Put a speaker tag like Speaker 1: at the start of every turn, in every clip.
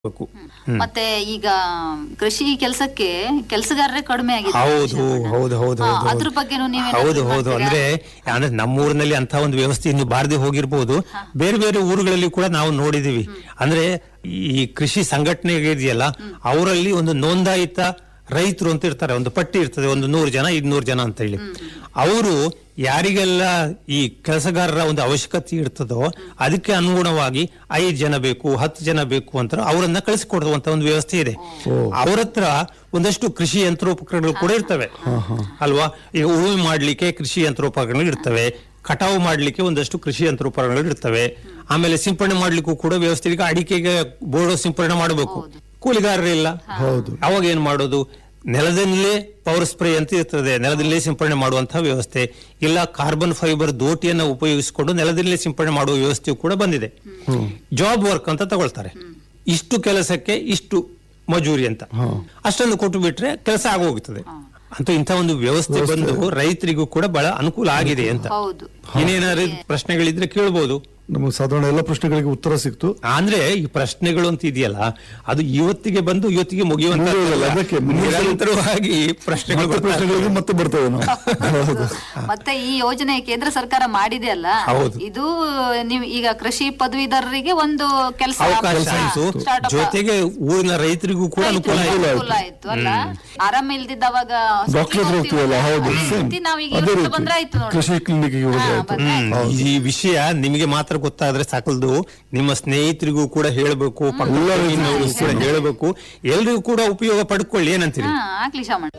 Speaker 1: ಬೇಕು.
Speaker 2: ಮತ್ತೆ ಈಗ ಕೃಷಿ ಕೆಲಸಕ್ಕೆ ಕೆಲಸಗಾರರೇ ಕಡಿಮೆ ಆಗಿದೆ
Speaker 1: ಹೌದು ಹೌದು ಹೌದು
Speaker 2: ಹಾ,
Speaker 1: ಹೌದು
Speaker 2: ಅದ್ರ
Speaker 1: ಹೌದು.
Speaker 2: ಬಗ್ಗೆ ನೀವೇನಾದ್ರು
Speaker 1: ಹೌದು ಹೌದು
Speaker 2: ಮಾಡ್ತೀರಾ?
Speaker 1: ಅಂದ್ರೆ ಅಂದ್ರೆ ನಮ್ಮೂರಿನಲ್ಲಿ ಅಂತ ಒಂದು ವ್ಯವಸ್ಥೆ ಇನ್ನು ಬಾರದೆ ಹೋಗಿರ್ಬೋದು ಬೇರೆ ಬೇರೆ ಊರುಗಳಲ್ಲಿ ಕೂಡ ನಾವು ನೋಡಿದೀವಿ ಅಂದ್ರೆ ಈ ಕೃಷಿ ಸಂಘಟನೆ ಇದೆಯಲ್ಲ ಅವರಲ್ಲಿ ಒಂದು ನೋಂದಾಯಿತ ರೈತರು ಅಂತ ಇರ್ತಾರೆ ಒಂದು ಪಟ್ಟಿ ಇರ್ತದೆ ಒಂದು ನೂರು ಜನ ಇನ್ನೂರು ಜನ ಅಂತ ಹೇಳಿ ಅವರು ಯಾರಿಗೆಲ್ಲ ಈ ಕೆಲಸಗಾರರ ಒಂದು ಅವಶ್ಯಕತೆ ಇರ್ತದೋ ಅದಕ್ಕೆ ಅನುಗುಣವಾಗಿ ಐದು ಜನ ಬೇಕು ಹತ್ತು ಜನ ಬೇಕು ಅಂತ ಅವರನ್ನ ಕಳಿಸಿಕೊಡುವಂತ ಒಂದು ವ್ಯವಸ್ಥೆ ಇದೆ ಅವ್ರ ಹತ್ರ ಒಂದಷ್ಟು ಕೃಷಿ ಯಂತ್ರೋಪಕರಣಗಳು ಕೂಡ ಇರ್ತವೆ ಅಲ್ವಾ ಈಗ ಉಳುಮೆ ಮಾಡ್ಲಿಕ್ಕೆ ಕೃಷಿ ಯಂತ್ರೋಪಕರಣಗಳು ಇರ್ತವೆ ಕಟಾವು ಮಾಡ್ಲಿಕ್ಕೆ ಒಂದಷ್ಟು ಕೃಷಿ ಯಂತ್ರೋಪಕರಣಗಳು ಇರ್ತವೆ ಆಮೇಲೆ ಸಿಂಪಡಣೆ ಮಾಡ್ಲಿಕ್ಕೂ ಕೂಡ ವ್ಯವಸ್ಥೆ ಈಗ ಅಡಿಕೆಗೆ ಬೋರ್ಡೋ ಸಿಂಪಡಣೆ ಮಾಡಬೇಕು ಕೂಲಿಗಾರರಿಲ್ಲ
Speaker 3: ಹೌದು.
Speaker 1: ಅವಾಗ ಏನ್ ಮಾಡೋದು ನೆಲದಲ್ಲೇ ಪವರ್ ಸ್ಪ್ರೇ ಅಂತ ಇರ್ತದೆ ನೆಲದಲ್ಲೇ ಸಿಂಪಡಣೆ ಮಾಡುವಂತಹ ವ್ಯವಸ್ಥೆ ಇಲ್ಲ ಕಾರ್ಬನ್ ಫೈಬರ್ ದೋಟಿಯನ್ನ ಉಪಯೋಗಿಸಿಕೊಂಡು ನೆಲದಲ್ಲೇ ಸಿಂಪಡಣೆ ಮಾಡುವ ವ್ಯವಸ್ಥೆಯು ಕೂಡ ಬಂದಿದೆ ಜಾಬ್ ವರ್ಕ್ ಅಂತ ತಗೊಳ್ತಾರೆ ಇಷ್ಟು ಕೆಲಸಕ್ಕೆ ಇಷ್ಟು ಮಜೂರಿ ಅಂತ ಅಷ್ಟೊಂದು ಕೊಟ್ಟು ಬಿಟ್ರೆ ಕೆಲಸ ಆಗೋಗ್ತದೆ ಅಂತ ಇಂಥ ಒಂದು ವ್ಯವಸ್ಥೆ ಬಂದು ರೈತರಿಗೂ ಕೂಡ ಬಹಳ ಅನುಕೂಲ ಆಗಿದೆ ಅಂತ
Speaker 2: ಹೌದು
Speaker 1: ಇನ್ನೇನಾದ್ರು ಪ್ರಶ್ನೆಗಳಿದ್ರೆ ಕೇಳ್ಬೋದು
Speaker 3: ನಮಗೆ ಸಾಧಾರಣ ಎಲ್ಲ ಪ್ರಶ್ನೆಗಳಿಗೆ ಉತ್ತರ ಸಿಕ್ತು
Speaker 1: ಅಂದ್ರೆ ಈ ಪ್ರಶ್ನೆಗಳು ಅಂತ ಇದೆಯಲ್ಲ ಅದು ಇವತ್ತಿಗೆ ಬಂದು ಇವತ್ತಿಗೆ ಮುಗಿಯುವಂತ
Speaker 3: ಮುಗಿಯೋದಿಲ್ಲ, ಅದಕ್ಕೆ ಮುಂದೆ
Speaker 1: ನಿರಂತರವಾಗಿ ಪ್ರಶ್ನೆಗಳು
Speaker 3: ಮತ್ತೆ
Speaker 1: ಬರ್ತಾ
Speaker 3: ಪ್ರಶ್ನೆಗಳಿಗೆ ಮತ್ತೆ ಬರ್ತೇವೆ ನಾವು ಹೌದು
Speaker 2: ಮತ್ತೆ ಈ ಯೋಜನೆ ಕೇಂದ್ರ ಸರ್ಕಾರ ಮಾಡಿದೆ ಅಲ್ಲ
Speaker 1: ಹೌದು.
Speaker 2: ಇದು ನೀವು ಈಗ ಕೃಷಿ ಪದವೀಧರರಿಗೆ ಒಂದು ಕೆಲಸ
Speaker 1: ಅವಕಾಶ ಆಯ್ತು ಜೊತೆಗೆ ಊರಿನ ರೈತರಿಗೂ ಕೂಡ ಅನುಕೂಲ ಆಯ್ತು
Speaker 2: ಅನುಕೂಲ ಆಯ್ತು ಅಲ್ಲ ಆರಾಮ ಇಲ್ದಿದ್ದವಾಗ
Speaker 3: ಡಾಕ್ಟರ್ ಹತ್ರ ಹೋಗ್ತೀವಲ್ಲ ಹೌದು ಸೇಮ್
Speaker 2: ನಾವೀಗ
Speaker 3: ಅದೇ
Speaker 2: ಇವತ್ತು
Speaker 3: ರೀತಿ
Speaker 2: ಬಂದ್ರೆ ಆಯ್ತು ನೋಡಿ
Speaker 3: ಕೃಷಿ ಕ್ಲಿನಿಕ್ಗೆ ಹೋದ್ರೆ
Speaker 2: ಹಾ,
Speaker 3: ಆಯ್ತು
Speaker 2: ಬಂದ್ರೆ
Speaker 1: ಹ್ಮ್. ಈ ವಿಷಯ ನಿಮಗೆ ಮಾತ್ರ ಗೊತ್ತಾದ್ರೆ ಸಾಕಲ್ದು ನಿಮ್ಮ ಸ್ನೇಹಿತರಿಗೂ ಕೂಡ ಹೇಳಬೇಕು ಪಕ್ಕದವರಿಗೂ ಕೂಡ ಹೇಳಬೇಕು ಎಲ್ರಿಗೂ ಕೂಡ ಉಪಯೋಗ ಪಡ್ಕೊಳ್ಳಿ ಏನಂತೀರಿ
Speaker 2: ಹಾ ಆಗ್ಲಿ ಶಾಮಣ್ಣ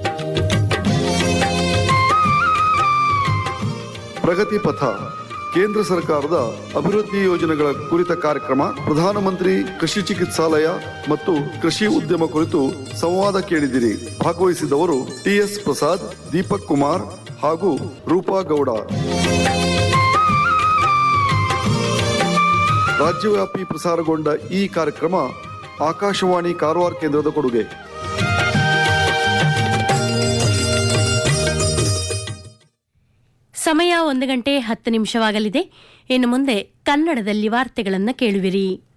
Speaker 4: ಪ್ರಗತಿ ಪಥ ಕೇಂದ್ರ ಸರ್ಕಾರದ ಅಭಿವೃದ್ಧಿ ಯೋಜನೆಗಳ ಕುರಿತ ಕಾರ್ಯಕ್ರಮ ಪ್ರಧಾನಮಂತ್ರಿ ಕೃಷಿ ಚಿಕಿತ್ಸಾಲಯ ಮತ್ತು ಕೃಷಿ ಉದ್ಯಮ ಕುರಿತು ಸಂವಾದ ಕೇಳಿದಿರಿ ಭಾಗವಹಿಸಿದವರು ಟಿಎಸ್ ಪ್ರಸಾದ್ ದೀಪಕ್ ಕುಮಾರ್ ಹಾಗೂ ರೂಪಾ ಗೌಡ ರಾಜ್ಯವ್ಯಾಪಿ ಪ್ರಸಾರಗೊಂಡ ಈ ಕಾರ್ಯಕ್ರಮ ಆಕಾಶವಾಣಿ ಕಾರವಾರ ಕೇಂದ್ರದ ಕೊಡುಗೆ
Speaker 5: ಸಮಯ ಒಂದು ಗಂಟೆ ಹತ್ತು ನಿಮಿಷವಾಗಲಿದೆ ಇನ್ನು ಮುಂದೆ ಕನ್ನಡದಲ್ಲಿ ವಾರ್ತೆಗಳನ್ನು ಕೇಳುವಿರಿ